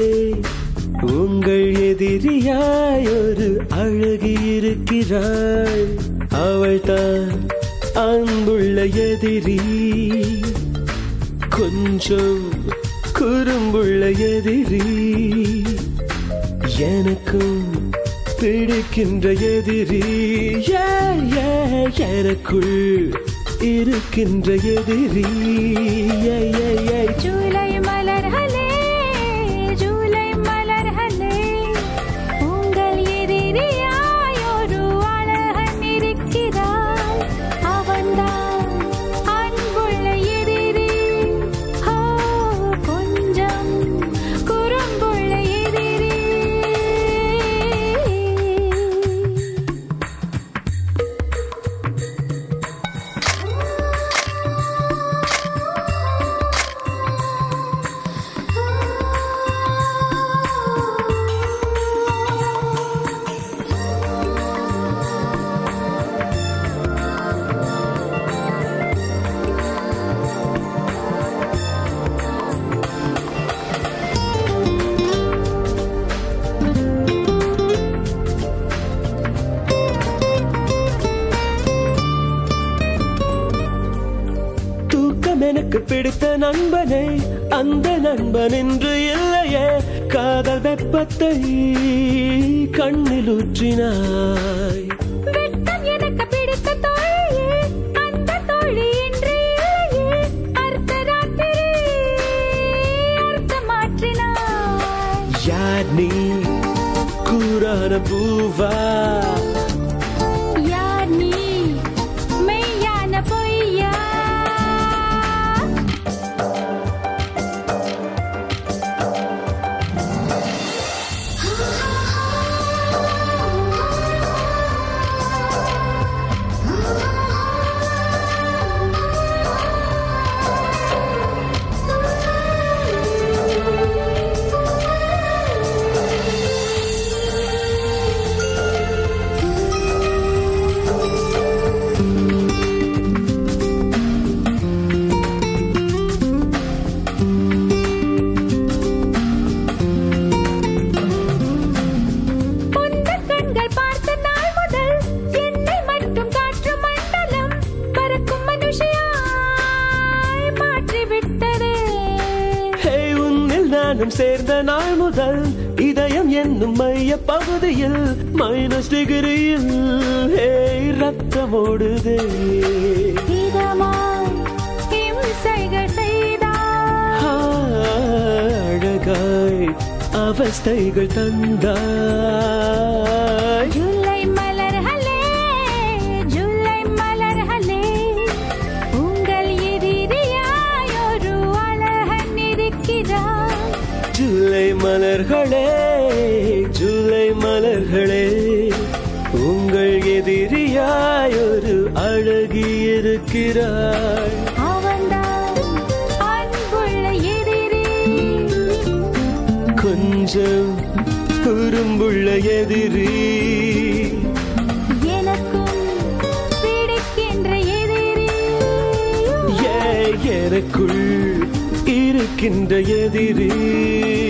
உங்கள் எதிரியாய் ஒரு அழகி இருக்கிறாள் அவள்தான் அன்புள்ள எதிரி கொஞ்சம் குறும்புள்ள எதிரி எனக்கும் பிடிக்கின்ற எதிரி ஏ, ஏ, எனக்குள் இருக்கின்ற எதிரி ஏ, ஏ, ஏ. ஜூலை மலர்களே ஜூலை மலர்களே உங்கள் எதிரியாய் ஒரு அழகன் இருக்கிறான் அவன்தான் அன்புள்ள எதிரி ஓ கொஞ்சம் குறும்புள்ள எதிரி தூக்கம் எனக்கு பிடித்த நண்பனே அந்த நண்பன் என்று இல்லையே காதல் வெப்பத்தை கண்ணில் ஊற்றினாய் வெட்கம் எனக்கு பிடித்த தோழியே அந்த தோழி இன்று இல்லையே அர்த்தராத்திரி அர்த்த மாற்றினாய் யார் நீ கூறான பூவா யார் நீ மெய்யான பொய்யா உந்தன் கண்கள் பார்த்த நாள் முதல் என்னை மட்டும் காற்று மண்டலம் பறக்கும் மனுஷியாய் மாற்றிவிட்டது ஹே உன்னில் நானும் சேர்ந்த நாள் முதல் இதயம் என்னும் மைய பகுதியில் மைனஸ் டிகிரியில் ஹே ரத்தம் ஓடுதே இதமாய் இம்சைகள் செய்தாய் ஆ, அழகாய் அவஸ்தைகள் தந்தாய் ஜூலை மலர்களே ஜூலை மலர்களே உங்கள் எதிரியாய் ஒரு அழகன் இருக்கிறான் ஜூலை மலர்களே ஜூலை மலர்களே உங்கள் எதிரியாய் ஒரு அழகி இருக்கிறாள் அவன்தான் அன்புள்ள எதிரி கொஞ்சம் குறும்புள்ள எதிரி எனக்கும் பிடிக்கின்ற எதிரி ஏ எனக்குள் இருக்கின்ற எதிரி